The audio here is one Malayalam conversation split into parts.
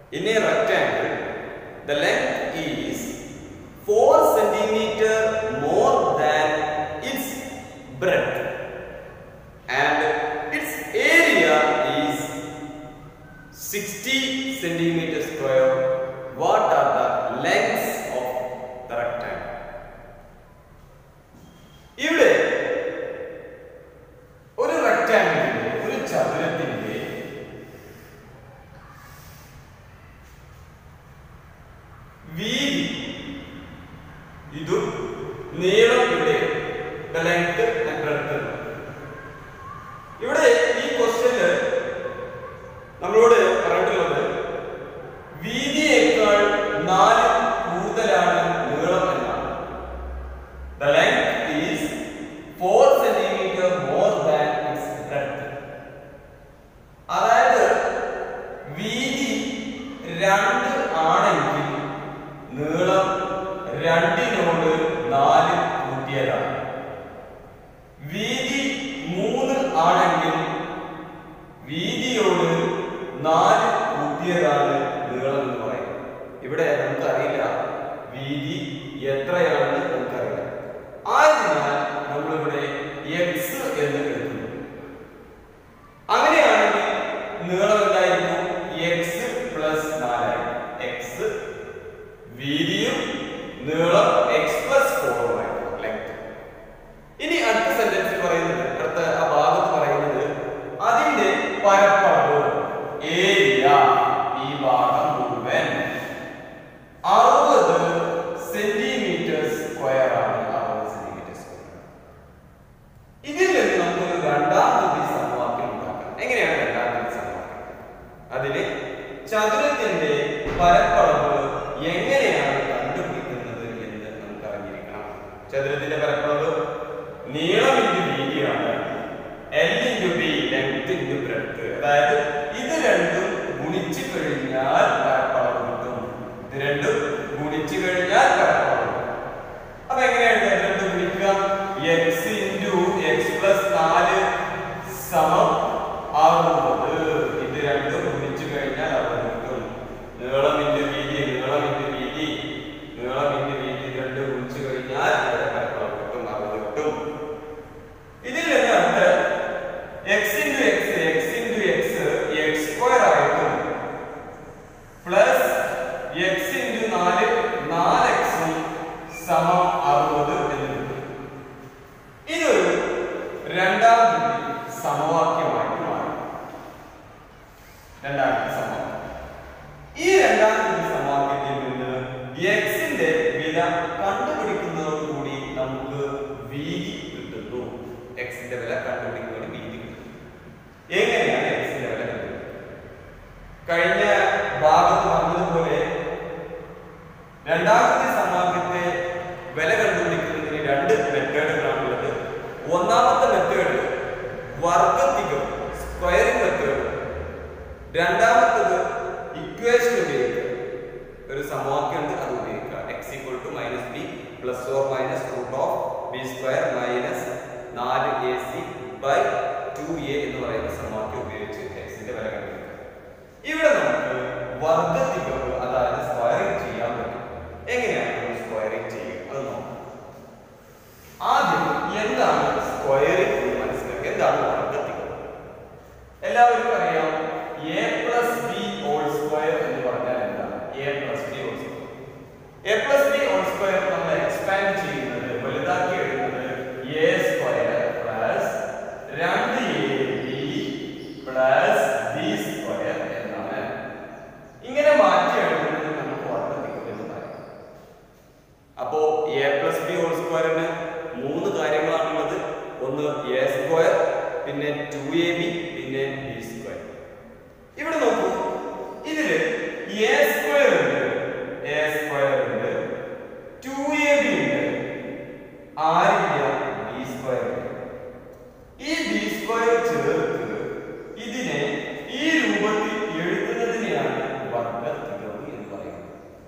In a rectangle, the length is 4 centimeter more than its breadth and its area is 60 centimeter square. What are the lengths of the rectangle? ഇവിടെ ഒരു റെക്ടാങ്കിളിന്റെ ഒരു ചതുരത്തിന്റെ വീതി ഇതും നീളം ഇവിടെ ലെങ്ത് ബ്രെഡ്ത്ത് ഇവിടെ ഈ ക്വസ്റ്റ്യന് നമ്മളോട് പറഞ്ഞിട്ടുള്ളത് വീതിയേക്കാൾ നാല് കൂടുതലാണ് നീളം എന്നാണ് The length is 4 centimeter more than its breadth. അതായത് വീതി രണ്ട് ആണെങ്കിൽ നീളം രണ്ടിനോട് നാല് കൂട്ടിയതാണ് വീതി മൂന്ന് ആണെങ്കിൽ വീതിയോട് നാല് കൂട്ടിയതാണ് നീളം എന്ന് പറയും ഇവിടെ നമുക്കറിയില്ല വീതി എത്രയാണെന്ന് നമുക്കറിയില്ല ആയതിനാൽ നമ്മളിവിടെ എക്സ് എന്ന് എടുക്കുന്നു അങ്ങനെയാണെങ്കിൽ നീളം എന്തായിരുന്നു എക്സ് പ്ലസ് നാലായിരുന്നു എക്സ് വീതിയും നീളം എക്സ് പ്ലസ് ഫോറുമായിരുന്നു ലെങ്ത് ഇനി അടുത്ത സെന്റൻസിൽ പറയുന്നത് അടുത്ത ആ ഭാഗത്ത് പറയുന്നത് അതിന്റെ പരപ്പളവ് ഏരിയ ഈ ഭാഗം മുഴുവൻ അറുപത് സെന്റിമീറ്റർ സ്ക്വയർ ആണ് അറുപത് സെന്റിമീറ്റർ സ്ക്വയർ ഇതിൽ നിന്ന് നമുക്കൊരു രണ്ടാം തീയതി സമവാക്യം ഉണ്ടാക്കാം എങ്ങനെയാണ് രണ്ടാം തീയതി സമവാക്യം അതിന് ചതുരത്തിന്റെ പരപ്പളവ് എങ്ങനെയാണ് കണ്ടുപിടിക്കുന്നത് എന്ന് നമുക്ക് അറിഞ്ഞിരിക്കണം ചതുരത്തിന്റെ പരപ്പളവ് നീളം ഇൻറ്റു വീതിയാണ് L into B length into breadth അതായത് ഇത് രണ്ടും ഗുണിച്ചു കഴിഞ്ഞാൽ പരപ്പളവ് കിട്ടും ഇത് രണ്ടും ഗുണിച്ചു കഴിഞ്ഞാൽ പരപ്പളവ് കിട്ടും അപ്പൊ എങ്ങനെയാണ് ഇത് രണ്ടും ഗുണിക്കുക എക്സ് ഇൻറ്റു എക്സ് പ്ലസ് നാല് സമം അറുപത് ഇത് രണ്ടും ഗുണിച്ചു കഴിഞ്ഞാൽ അറുപത് കിട്ടും നീളം ഇൻറ്റു വീതി നീളം ഇൻറ്റു വീതി നീളം ഇൻറ്റു വീതി ഇത് രണ്ടും ഗുണിച്ചു കഴിഞ്ഞാൽ ഇവിടെ പരപ്പളവ് കിട്ടും അറുപത് കിട്ടും ഇതിൽ നിന്ന് അടുത്ത X into X X into X X square ആയിട്ടും പ്ലസ് എക്സ് ഇൻറ്റു നാല് നാല് എക്സും സമം അറുപത് എന്ന് കിട്ടും ഇതൊരു രണ്ടാം ഡിഗ്രി സമവാക്യമായിട്ട് മാറും രണ്ടാം ഡിഗ്രി സമവാക്യം ഈ രണ്ടാം ഡിഗ്രി സമവാക്യത്തിൽ നിന്ന് എക്സിന്റെ വില കണ്ടുപിടിക്കുന്നതോടുകൂടി നമുക്ക് വീതി കിട്ടുന്നു എക്സിന്റെ വില കണ്ടുപിടിക്കുന്നതോട് വീതി കിട്ടുന്നു എങ്ങനെയാണ് എക്സിന്റെ വില കണ്ടുപിടിക്കുന്നത് കഴിഞ്ഞ ഭാഗത്ത് പറഞ്ഞതുപോലെ രണ്ടാമത്തെ സമവാക്യത്തെ വില കണ്ടുപിടിക്കുന്നതിന് രണ്ട് മെത്തേഡുകളാണുള്ളത് ഒന്നാമത്തെ മെത്തേഡ് വർഗത്തികം സ്ക്വയറിംഗ് മെത്തേഡ് രണ്ടാമത്തത് ഇക്വേഷൻ ഉപയോഗിക്കുക ഒരു സമവാക്യം ഉണ്ട് അത് ഉപയോഗിക്കുക X equal to minus B plus or minus root of B square minus നാല് A C by two A എന്ന് പറയുന്ന സമവാക്യം ഉപയോഗിച്ച് എക്സിന്റെ വില കണ്ടുപിടിക്കുക ഇവിടെ നമുക്ക് വർഗത്തികം അതായത് സ്ക്വയറിംഗ് ചെയ്യാൻ പറ്റും എങ്ങനെയാണ് നമ്മൾ സ്ക്വയറിംഗ് ചെയ്യുക അത് നോക്കാം ആദ്യം എന്താണ് സ്ക്വയറിംഗ് എന്ന് മനസ്സിലാക്കുക എന്താണ് വർഗത്തികം എല്ലാവർക്കും അറിയാം A plus B whole square എന്ന് പറഞ്ഞാൽ എന്താണ് A plus B whole square A plus B whole square നമ്മൾ എക്സ്പാൻഡ് ചെയ്യുന്നത് വലുതാക്കി എഴുതുന്നത് എ സ്ക്വയർ പ്ലസ് രണ്ട് A B plus B square എന്നാണ് ഇങ്ങനെ മാറ്റി എഴുതുന്നത് നമുക്ക് വർദ്ധത്തിക്കും എന്ന് പറയാം അപ്പോ എ പ്ലസ് ബി ഹോൾ സ്ക്വയറിന് മൂന്ന് കാര്യങ്ങളാണുള്ളത് ഒന്ന് എ സ്ക്വയർ പിന്നെ ടു എ ബി പിന്നെ ബി സ്ക്വയർ ഇവിടെ നോക്കൂ ഇതില് എ സ്ക്വയർ ഉണ്ട് എ സ്ക്വയർ ഉണ്ട് ടു എ ബി ഉണ്ട് ആരില്ല ബി സ്ക്വയർ ഉണ്ട് ഈ ബി സ്ക്വയർ ചേർത്ത് ഇതിനെ ഈ രൂപത്തിൽ എഴുതുന്നതിനെയാണ് വർഗത്തികം എന്ന് പറയുന്നത്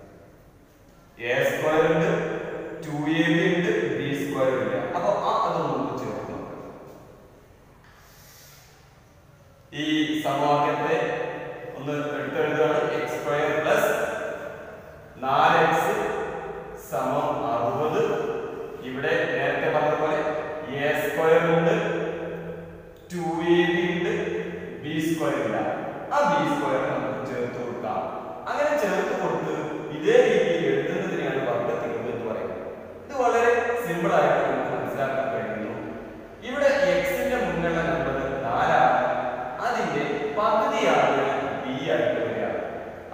എ സ്ക്വയർ ഉണ്ട് ടു എ ബി ഉണ്ട് ബി സ്ക്വയർ ഇല്ല അപ്പൊ ആ അത് നമുക്ക് ചേർത്ത് നോക്കാം ഈ സമവാക്യത്തെ ഒന്ന് എടുത്തെഴുതുകയാണ് എക്സ് സ്ക്വയർ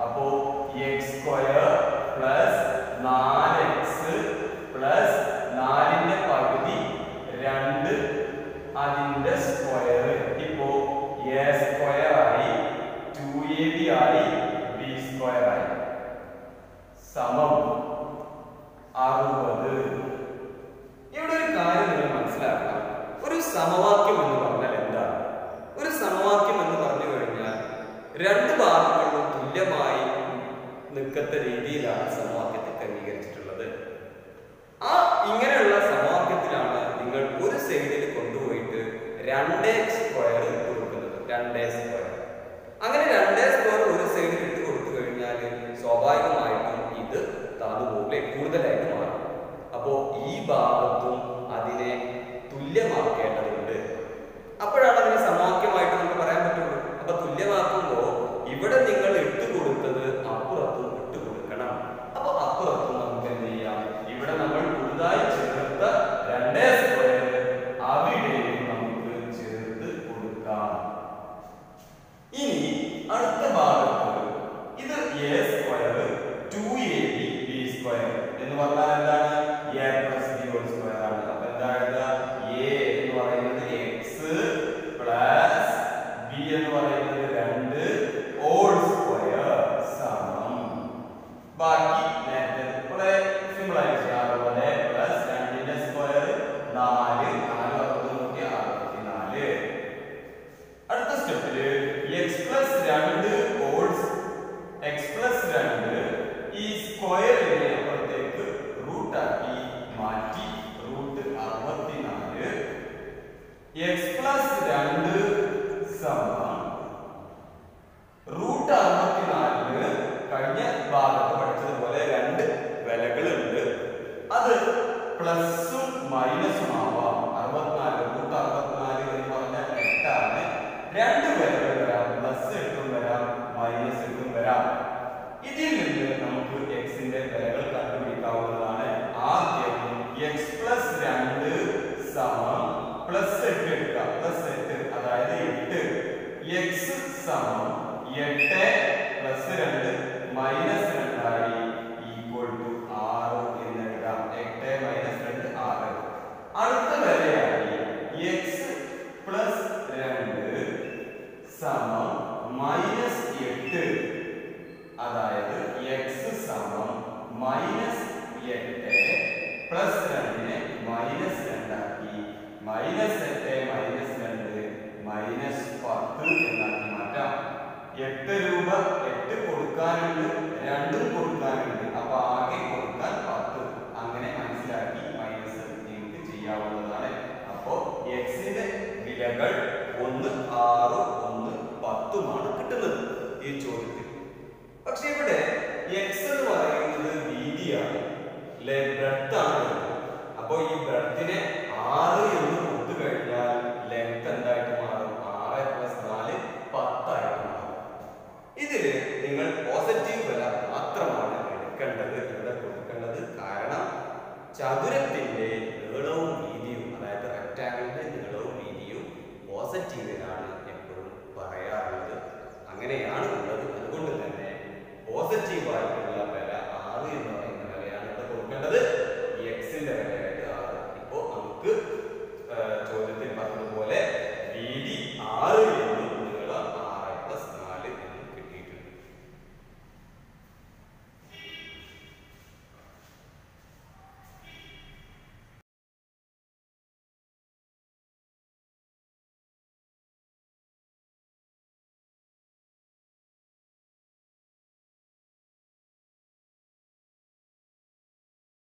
അപ്പോ എക്സ് സ്ക്വയർ പ്ലസ് നാല് എക്സ് പ്ലസ് നാലിന്റെ പകുതി രണ്ട് അതിന്റെ സ്ക്വയർ ഇപ്പോ എ സ്ക്വയർ ആയി ടു എ ബി ആയി ബി സ്ക്വയർ ആയി സമം അറുപത് ഇവിടെ ഒരു കാര്യം നിങ്ങൾ മനസ്സിലാക്കണം ഒരു സമവാക്യം എന്ന് പറഞ്ഞാൽ എന്താണ് ഒരു സമവാക്യം എന്ന് പറഞ്ഞു കഴിഞ്ഞാൽ രണ്ട് ഭാഗങ്ങളിലും തുല്യമായി നിൽക്കത്ത രീതിയിലാണ് സമവാക്യത്തെ ക്രമീകരിച്ചിട്ടുള്ളത് ആ ഇങ്ങനെയുള്ള സമവാക്യത്തിലാണ് നിങ്ങൾ ഒരു സൈഡിൽ കൊണ്ടുപോയിട്ട് രണ്ടേ സ്ക്വയർ ഇട്ട് കൊടുക്കുന്നത് രണ്ടേ സ്ക്വയർ അങ്ങനെ രണ്ടേ സ്ക്വയർ ഒരു സൈഡിൽ ഇട്ട് കൊടുത്തു കഴിഞ്ഞാൽ സ്വാഭാവികമായിട്ടും ഇത് താതുപോലെ കൂടുതലായിട്ട് മാറും അപ്പോ ഈ ഭാഗത്തും അതിനെ തുല്യമാക്കേണ്ടതുണ്ട് അപ്പോഴാണ് അതിന് സമവാക്യമായിട്ട് നമുക്ക് പറയാൻ പറ്റുള്ളൂ അപ്പൊ തുല്യമാക്കുമ്പോൾ ഇവിടെ നിങ്ങൾ ഇട്ട് കൊടുത്തത് അപ്പുറത്തും ഇട്ട് കൊടുക്കണം അപ്പൊ അപ്പുറത്തും നമുക്ക് എന്ത് ചെയ്യാം ഇവിടെ നമ്മൾ പുതുതായി ചേർത്ത രണ്ടേ സ്ക്വയർ അവിടെയും നമുക്ക് ചേർത്ത് കൊടുക്കാം ഇനി അടുത്ത ഭാഗത്ത് ഇത് A square two A B B square എന്ന് പറഞ്ഞാൽ എന്താണ് A plus B whole square ആണ് അപ്പൊ എന്താ എഴുതുക എ എന്ന് പറയുന്നത് എക്സ് പ്ലസ് ബി എന്ന് പറയുന്നത് രണ്ട് ഹോൾ സ്ക്വയർ സമം ബാക്കി നേരത്തെ കുറെ സിമ്പിൾ ആയിട്ട് അതുപോലെ പ്ലസ് രണ്ടിന്റെ സ്ക്വയർ നാല് നാല് അറുപത് നൂറ്റി അറുപത്തിനാല് അടുത്ത സ്റ്റെപ്പില് എക്സ് പ്ലസ് രണ്ട് ഹോൾസ് എക്സ് പ്ലസ് രണ്ട് ഈ സ്ക്വയറിനെ അപ്പുറത്തേക്ക് റൂട്ട് ആക്കി മാറ്റി റൂട്ട് അറുപത്തിനാല് എക്സ് പ്ലസ് രണ്ട് സമം റൂട്ട് അറുപത്തിനാലിന് കഴിഞ്ഞ ഭാഗത്ത് പഠിച്ചതുപോലെ രണ്ട് വിലകളുണ്ട് അത് പ്ലസും മൈനസും ആവാം അറുപത്തിനാല് റൂട്ട് അറുപത്തിനാല് എന്ന് പറഞ്ഞാൽ എട്ടാണ് രണ്ട് വിലകൾ വരാം പ്ലസ് എട്ടും വരാം മൈനസ് എട്ടും വരാം ഇതിൽ നിന്ന് നമുക്ക് എക്സിന്റെ വിലകൾ കണ്ടുപിടിക്കാവുന്നതാണ് ആദ്യം എക്സ് പ്ലസ് രണ്ട് സമം പ്ലസ് എട്ട് എടുക്കാം പ്ലസ് എട്ട് അതായത് എട്ട് എക്സ് സമം എട്ട് പ്ലസ് രണ്ട് മൈനസ് രണ്ടായി ഈക്വൽ ടു ആറ് എന്ന് എഴുതാം എട്ട് മൈനസ് രണ്ട് ആറ് അടുത്ത വരെയായി എക്സ് പ്ലസ് രണ്ട് സമം മൈനസ് എട്ട് അതായത് എക്സ് സമം മൈനസ് എട്ട് പ്ലസ് രണ്ടിനെ മൈനസ് രണ്ടാക്കി മൈനസ് എട്ട് മൈനസ് രണ്ട് മൈനസ് പത്ത് എന്നാക്കി മാറ്റാം എട്ട് രൂപ എട്ട് കൊടുക്കാനുണ്ട് രണ്ടും കൊടുക്കാനുണ്ട് അപ്പൊ ആകെ കൊടുക്കാൻ പത്ത് അങ്ങനെ മനസ്സിലാക്കി മൈനസ് നിങ്ങൾക്ക് ചെയ്യാവുന്നതാണ് അപ്പോ എക്സിന്റെ വിലകൾ ഒന്ന് ആറ് ഒന്ന് പത്തുമാണ് കിട്ടുന്നത് ഈ ചോദ്യത്തിൽ പക്ഷെ ഇവിടെ എക്സ് എന്ന് പറയുന്നത് വീതിയാണ് അല്ലെ ബ്രെഡ് ആണ് അപ്പോ ഈ ബ്രെഡിനെ ആറ് എന്ന് കൊടുത്തു കഴിഞ്ഞാൽ ലെങ്ത് എന്തായിട്ട് മാറും ആറ് പ്ലസ് നാല് പത്തായിട്ട് മാറും ഇതില് നിങ്ങൾ പോസിറ്റീവ് വില മാത്രമാണ് എടുക്കേണ്ടത് ഇവിടെ കൊടുക്കേണ്ടത് കാരണം ചതുര